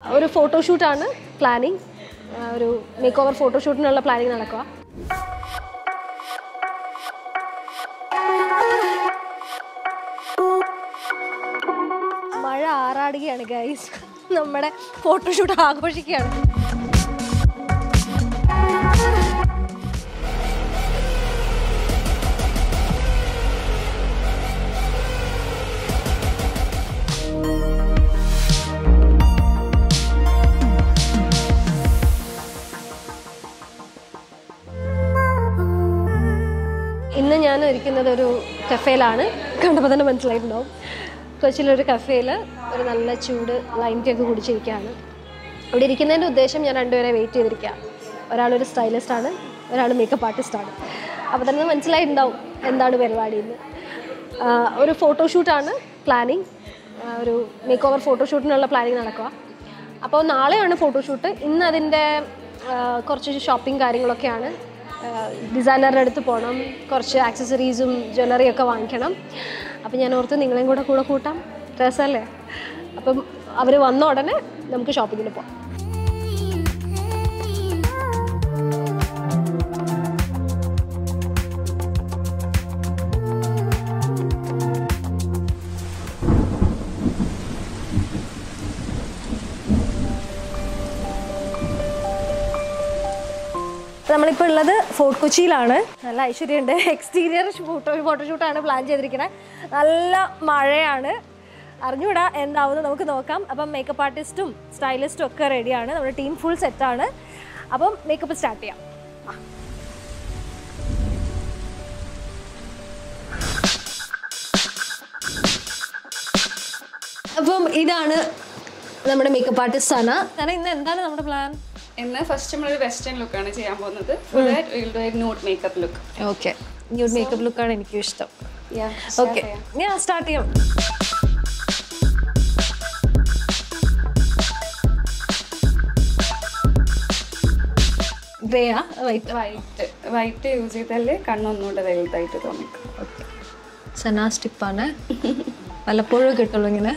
ഒരു ഫോട്ടോഷൂട്ടാണ് പ്ലാനിങ് ഒരു മേക്ക് ഓവർ ഫോട്ടോഷൂട്ടിനുള്ള പ്ലാനിങ് നടക്കുക മഴ ആറാടുകയാണ് ഗൈസ് നമ്മുടെ ഫോട്ടോഷൂട്ട് ആഘോഷിക്കുകയാണ് ഇന്ന് ഞാൻ ഇരിക്കുന്നത് ഒരു കഫേയിലാണ് കണ്ടപ്പോൾ തന്നെ മനസ്സിലായിട്ടുണ്ടാവും കൊച്ചിയിലൊരു കഫേയിൽ ഒരു നല്ല ചൂട് ലൈൻ കേക്ക് കുടിച്ചിരിക്കുകയാണ് ഇവിടെ ഇരിക്കുന്നതിൻ്റെ ഉദ്ദേശം ഞാൻ രണ്ടുപേരെ വെയിറ്റ് ചെയ്തിരിക്കുക ഒരാളൊരു സ്റ്റൈലിസ്റ്റ് ആണ് ഒരാൾ മേക്കപ്പ് ആർട്ടിസ്റ്റാണ് അപ്പോൾ തന്നെ മനസ്സിലായിട്ടുണ്ടാവും എന്താണ് പരിപാടി എന്ന് ആഹ് ഒരു ഫോട്ടോഷൂട്ടാണ് പ്ലാനിങ് ഒരു മേക്ക് ഓവർ ഫോട്ടോഷൂട്ടിനുള്ള പ്ലാനിങ് നടക്കുക അപ്പോൾ നാളെയാണ് ഫോട്ടോഷൂട്ട് ഇന്ന് അതിൻ്റെ ആഹ് കുറച്ച് ഷോപ്പിംഗ് കാര്യങ്ങളൊക്കെയാണ് ഡിസൈനറുടെ അടുത്ത് പോകണം കുറച്ച് ആക്സസറീസും ജ്വല്ലറിയും ഒക്കെ വാങ്ങിക്കണം അപ്പം ഞാൻ ഓർത്ത് നിങ്ങളെയും കൂടെ കൂടെ കൂട്ടാം രസമല്ലേ അപ്പം അവർ വന്ന ഉടനെ നമുക്ക് ഷോപ്പിങ്ങിന് പോകാം നമ്മളിപ്പോൾ ഉള്ളത് ഫോർട്ട് കൊച്ചിയിലാണ് നല്ല ഐശ്വര്യമുണ്ട് എക്സ്റ്റീരിയർ ഫോട്ടോ ഫോട്ടോഷൂട്ടാണ് പ്ലാൻ ചെയ്തിരിക്കുന്നത് നല്ല മഴയാണ് അറിഞ്ഞൂടാ എന്താവുമെന്ന് നമുക്ക് നോക്കാം അപ്പം മേക്കപ്പ് ആർട്ടിസ്റ്റും സ്റ്റൈലിസ്റ്റും ഒക്കെ റെഡിയാണ് നമ്മുടെ ടീം ഫുൾ സെറ്റാണ് അപ്പം മേക്കപ്പ് സ്റ്റാർട്ട് ചെയ്യാം അപ്പം ഇതാണ് നമ്മുടെ മേക്കപ്പ് ആർട്ടിസ്റ്റ് ആണ് കാരണം ഇന്ന് എന്താണ് നമ്മുടെ പ്ലാൻ ഇന്ന് ഫസ്റ്റ് നമ്മളൊരു വെസ്റ്റേൺ ലുക്കാണ് ചെയ്യാൻ പോകുന്നത് for that will do a nude makeup look okay new makeup ലുക്കാണ് എനിക്കും ഇഷ്ടം ഓക്കെ ഞാൻ സ്റ്റാർട്ട് ചെയ്യാം ഗ്രേയാ വൈറ്റ് വൈറ്റ് വൈറ്റ് യൂസ് ചെയ്താലേ കണ്ണൊന്നുകൂടെ വലുതായിട്ട് തോന്നിക്കും ഓക്കെ സനാ സ്റ്റിപ്പാണ് വല്ലപ്പോഴും കിട്ടുള്ളൂ ഇങ്ങനെ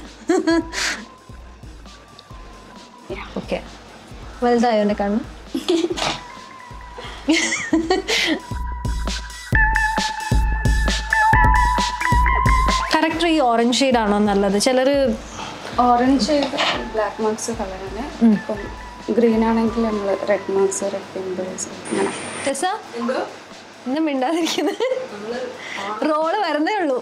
ഓക്കെ വലുതായോ എൻ്റെ കണ്ണ് കറക്റ്റ് ഈ ഓറഞ്ച് ഷെയ്ഡാണോ നല്ലത് ചിലർ ഓറഞ്ച് ബ്ലാക്ക് മാർക്സ് കളറാണ് ഇപ്പം ഗ്രീൻ ആണെങ്കിൽ നമ്മൾ റെഡ് മാർക്സ് റെഡ് പിമ്പിൾസ് അങ്ങനെ ടെസ ഇന്നും മിണ്ടാതിരിക്കുന്നത് റോള് വരുന്നേ ഉള്ളൂ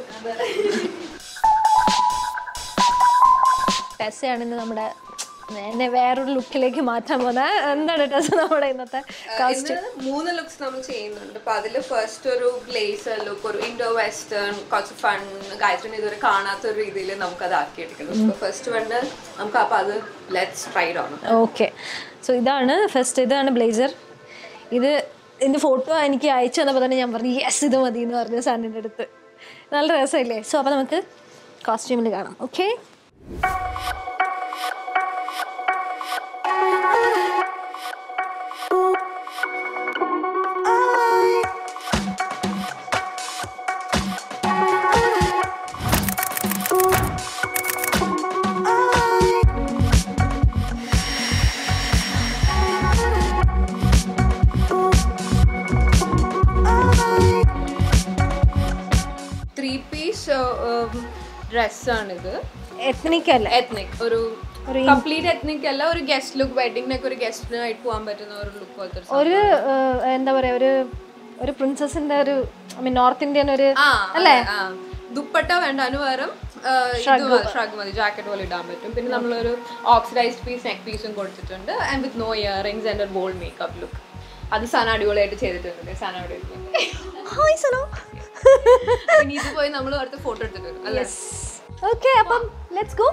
ടെസയാണ് ഇന്ന് നമ്മുടെ എന്നെ വേറൊരു ലുക്കിലേക്ക് മാറ്റാൻ പോകുന്നത് എന്താണ് ടെസ നമ്മുടെ ഇന്നത്തെ കാസ്റ്റ് ഇന്ന് മൂന്ന് ലുക്സ് നമ്മൾ ചെയ്യുന്നുണ്ട് അപ്പൊ അതില് ഫസ്റ്റ് ഒരു ബ്ലേസർ ലുക്ക് ഒരു ഇൻഡോ വെസ്റ്റേൺ കുറച്ച് ഫൺ ഗായത്രി ഇതുവരെ കാണാത്ത ഒരു രീതിയിൽ നമുക്ക് അത് ആക്കിയെടുക്കണം ഫസ്റ്റ് വേണ്ട നമുക്ക് അപ്പൊ അത് ലെറ്റ്സ് ട്രൈഡ് ആണ് ഓക്കെ സോ ഇതാണ് ഫസ്റ്റ് ഇതാണ് ബ്ലേസർ ഇത് ഇതിൻ്റെ ഫോട്ടോ എനിക്ക് അയച്ചു തന്നപ്പോൾ തന്നെ ഞാൻ പറഞ്ഞു യെസ് ഇത് മതി എന്ന് പറഞ്ഞു സാറിൻ്റെ അടുത്ത് നല്ല രസമില്ലേ സോ അപ്പോൾ നമുക്ക് കോസ്റ്റ്യൂമിൽ കാണാം ഓക്കെ ത്രീ പീസ് ഡ്രസ്സാണിത് എത്നിക് അല്ലേ എത്നിക് ഒരു കംപ്ലീറ്റ് എത്നിക് അല്ല ഒരു ഗസ്റ്റ് ലുക്ക് വെഡിങ്ങിനൊക്കെ ഒരു ഗസ്റ്റിനായിട്ട് പോകാൻ പറ്റുന്ന ഒരു ലുക്ക് പോലത്തെ ഒരു ഒരു ഏഹ്, എന്താ പറയാ ഒരു ഒരു പ്രിൻസസിന്റെ ഒരു ഐ മീൻ നോർത്ത് ഇന്ത്യൻ ഒരു ആ, അതെ, ആ. ദുപ്പട്ട വേണ്ട അതിന് പകരം ഷ്രഗ് മതി ജാക്കറ്റ് പോലെ ഇടാൻ പറ്റും പിന്നെ നമ്മളൊരു ഓക്സിഡൈസ്ഡ് പീസ് നെക്ക് പീസും കൊടുത്തിട്ടുണ്ട് and with no ear rings and bold makeup look അത് സന അടിപൊളിയായിട്ട് ചെയ്തിട്ടുണ്ട് സന അവിടെ ഇരിപ്പുണ്ട്. ഹായ് സനോ പിന്നെ ഇത് പോയി നമ്മൾ അടുത്ത് ഫോട്ടോ എടുത്തിട്ട് വരും അല്ലേ ഓക്കെ അപ്പം ലെറ്റ്സ് ഗോ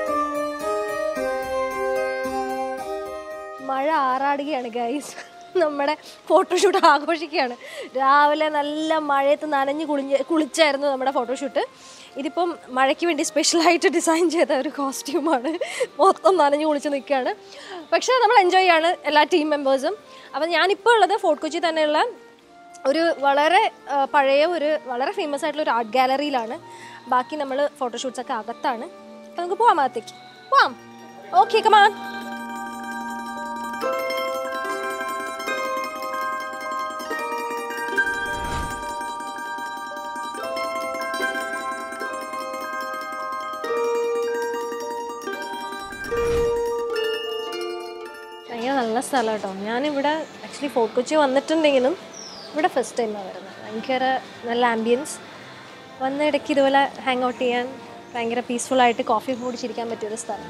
മഴ ആറാടുകയാണ് ഗൈസ് നമ്മുടെ ഫോട്ടോഷൂട്ട് ആഘോഷിക്കുകയാണ് രാവിലെ നല്ല മഴയത്ത് നനഞ്ഞ് കുളിഞ്ഞ് കുളിച്ചായിരുന്നു നമ്മുടെ ഫോട്ടോഷൂട്ട് ഇതിപ്പം മഴയ്ക്ക് വേണ്ടി സ്പെഷ്യലായിട്ട് ഡിസൈൻ ചെയ്ത ഒരു കോസ്റ്റ്യൂമാണ് മൊത്തം നനഞ്ഞ് കുളിച്ച് നിൽക്കുകയാണ് പക്ഷേ നമ്മൾ എൻജോയ് ചെയ്യാണ് എല്ലാ ടീം മെമ്പേഴ്സും അപ്പം ഞാനിപ്പോൾ ഉള്ളത് ഫോർട്ട് കൊച്ചി തന്നെയുള്ള ഒരു വളരെ ആ, പഴയ ഒരു വളരെ ഫേമസ് ആയിട്ടുള്ള ഒരു ആർട്ട് ഗാലറിയിലാണ് ബാക്കി നമ്മൾ ഫോട്ടോഷൂട്ട്സ് ഒക്കെ അകത്താണ് അപ്പം നമുക്ക് പോവാം അകത്തേക്ക് പോവാം ഓക്കെ കമാൻ ഭയങ്കര നല്ല സ്ഥലം കേട്ടോ ഞാനിവിടെ ആക്ച്വലി ഫോർട്ട് കൊച്ചി വന്നിട്ടുണ്ടെങ്കിലും ഇവിടെ ഫസ്റ്റ് ടൈമാണ് വരുന്നത് ഭയങ്കര നല്ല ആംബിയൻസ് വന്ന ഇടയ്ക്ക് ഇതുപോലെ ഹാങ് ഔട്ട് ചെയ്യാൻ ഭയങ്കര പീസ്ഫുൾ ആയിട്ട് കോഫി കുടിച്ചിരിക്കാൻ പറ്റിയൊരു സ്ഥലം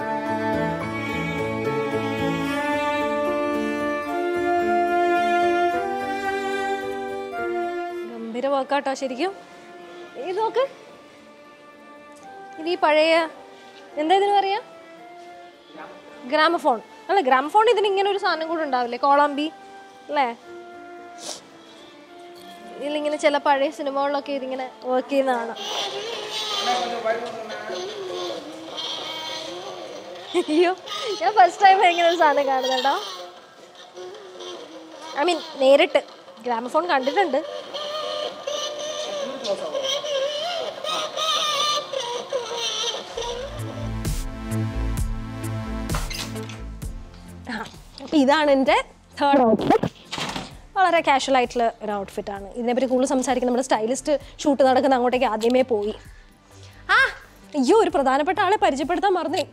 ഗംഭീര വർക്കൗട്ടോ ശരിക്കും ഇത് നോക്ക് ഇത് ഈ പഴയ എന്താ ഇതിന് പറയാ ഗ്രാമഫോൺ അല്ല ഗ്രാമഫോൺ ഇതിന് ഇങ്ങനെ ഒരു സാധനം കൂടെ ഉണ്ടാവില്ലേ കോളാമ്പി അല്ലേ ഇതിലിങ്ങനെ ചില പഴയ സിനിമകളിലൊക്കെ ഇതിങ്ങനെ വർക്ക് ചെയ്യുന്നതാണ് അയ്യോ ഞാൻ ഫസ്റ്റ് ടൈം ഇങ്ങനെ ഒരു സാധനം കാണുന്നുണ്ടോ ഐ മീൻ നേരിട്ട് ഗ്രാമഫോൺ കണ്ടിട്ടുണ്ട് അപ്പോൾ ഇതാണ് എൻ്റെ തേർഡ് ഔട്ട്ഫിറ്റ് വളരെ കാഷ്വൽ ആയിട്ടുള്ള ഒരു ഔട്ട്ഫിറ്റ് ആണ് ഇതിനെപ്പറ്റി കൂടുതൽ സംസാരിക്കുന്ന നമ്മുടെ സ്റ്റൈലിസ്റ്റ് ഷൂട്ട് നടക്കുന്ന അങ്ങോട്ടേക്ക് ആദ്യമേ പോയി ആ അയ്യോ ഒരു പ്രധാനപ്പെട്ട ആളെ പരിചയപ്പെടുത്താൻ മറന്നേ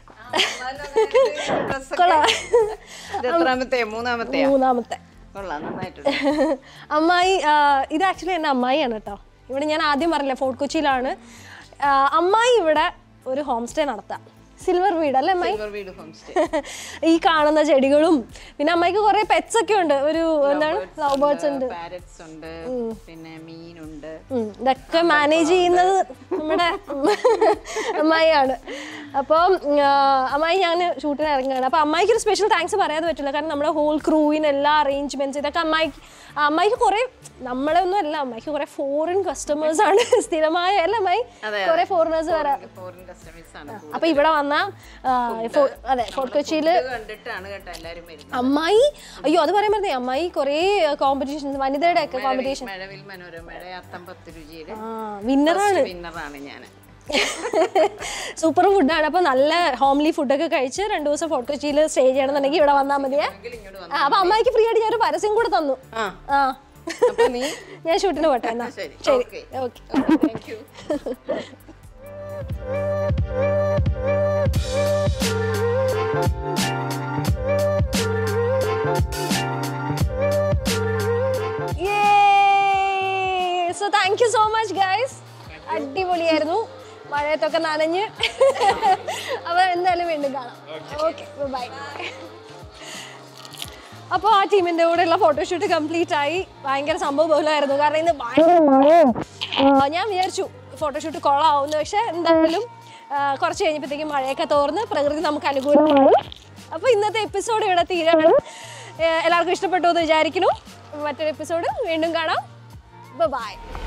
കൊള്ളാം എത്രാമത്തെ മൂന്നാമത്തെ മൂന്നാമത്തെ കൊള്ളാം നന്നായിട്ടുണ്ട് അമ്മായി ആ, ഇത് ആക്ച്വലി എൻ്റെ അമ്മായിയാണ് കേട്ടോ ഇവിടെ ഞാൻ ആദ്യം പറഞ്ഞില്ലേ ഫോർട്ട് കൊച്ചിയിലാണ് ആ, അമ്മായി ഇവിടെ ഒരു ഹോം സ്റ്റേ നടത്താം സിൽവർ വീട് അല്ലേ അമ്മായി സിൽവർ വീട് ഹോം സ്റ്റേ ഈ കാണുന്ന ചെടികളും പിന്നെ അമ്മായിക്ക് കുറെ പെറ്റ്സ് ഒക്കെ ഉണ്ട് ഒരു എന്താണ് ലവ് ബേർഡ്സ് ഉണ്ട് പാരറ്റ്സ് ഉണ്ട് പിന്നെ മീനുണ്ട് ഉം, ഇതൊക്കെ മാനേജ് ചെയ്യുന്നത് നമ്മുടെ അമ്മായിയാണ് അപ്പം ആ, അമ്മായി ഞാൻ ഷൂട്ടിന് ഇറങ്ങുകയാണ് അപ്പം അമ്മായിക്ക് ഒരു സ്പെഷ്യൽ താങ്ക്സ് പറയാതെ പറ്റില്ല കാരണം നമ്മുടെ ഹോൾ ക്രൂവിന് എല്ലാ അറേഞ്ച്മെന്റ്സ് ഇതൊക്കെ അമ്മായിക്ക് അമ്മായിക്ക് കുറെ നമ്മളെ ഒന്നും അല്ല അമ്മായിക്ക് കുറെ ഫോറിൻ കസ്റ്റമേഴ്സ് ആണ് സ്ഥിരമായ അല്ല അമ്മായി കുറെ ഫോറിനേഴ്സ് വരാം ഫോറിൻ കസ്റ്റമേഴ്സ് ആണ് അപ്പൊ ഇവിടെ വന്ന അതെ ഫോർട്ട് കൊച്ചിയിൽ ഇത് കണ്ടിട്ടാണ് കേട്ടോ എല്ലാരും വരുന്നത് അമ്മായി അയ്യോ അത് പറയാൻ പറ്റേ അമ്മായി കുറേ കോമ്പറ്റീഷൻസ് വനിതയുടെ ഒക്കെ കോമ്പറ്റീഷൻ മഴവിൽ മനോരമയുടെ അത്തമ്പത്ത് രുചിയുടെ വിന്നറാണ് വിന്നറാണ് ഞാൻ സൂപ്പർ ഫുഡാണ് അപ്പോൾ നല്ല ഹോംലി ഫുഡൊക്കെ കഴിച്ച് രണ്ട് ദിവസം ഫോർട്ട് കൊച്ചിയിൽ സ്റ്റേ ചെയ്യണമെന്നുണ്ടെങ്കിൽ ഇവിടെ വന്നാൽ മതിയേ ഇങ്ങോട്ട് ആ, അപ്പൊ അമ്മായിക്ക് ഫ്രീ ആയിട്ട് ഞാനൊരു പരസ്യം കൂടെ തന്നു ആ ആ അപ്പൊ നീ ഞാൻ ഷൂട്ടിന് പോട്ടെ എന്നാ ശരി ശരി okay okay thank you so thank you so much guys അടിപൊളിയായിരുന്നു മഴയത്തൊക്കെ നനഞ്ഞ് അപ്പോൾ എന്തായാലും വീണ്ടും കാണാം ഓക്കെ ബൈ അപ്പോൾ ആ ടീമിൻ്റെ കൂടെയുള്ള ഫോട്ടോഷൂട്ട് കംപ്ലീറ്റ് ആയി ഭയങ്കര സംഭവ ബഹുലമായിരുന്നു കാരണം ഇന്ന് ഭയങ്കര മഴയും ആ, ഞാൻ വിചാരിച്ചു ഫോട്ടോഷൂട്ട് കൊള്ളാവുന്നു പക്ഷെ എന്തായാലും ആ, കുറച്ച് കഴിഞ്ഞപ്പോഴത്തേക്കും മഴയൊക്കെ തോർന്ന് പ്രകൃതി നമുക്ക് അനുകൂലമായി അപ്പോൾ ഇന്നത്തെ എപ്പിസോഡ് ഇവിടെ തീരാണ് ഏ, എല്ലാവർക്കും ഇഷ്ടപ്പെട്ടു എന്ന് വിചാരിക്കുന്നു മറ്റൊരു എപ്പിസോഡ് വീണ്ടും കാണാം ബൈ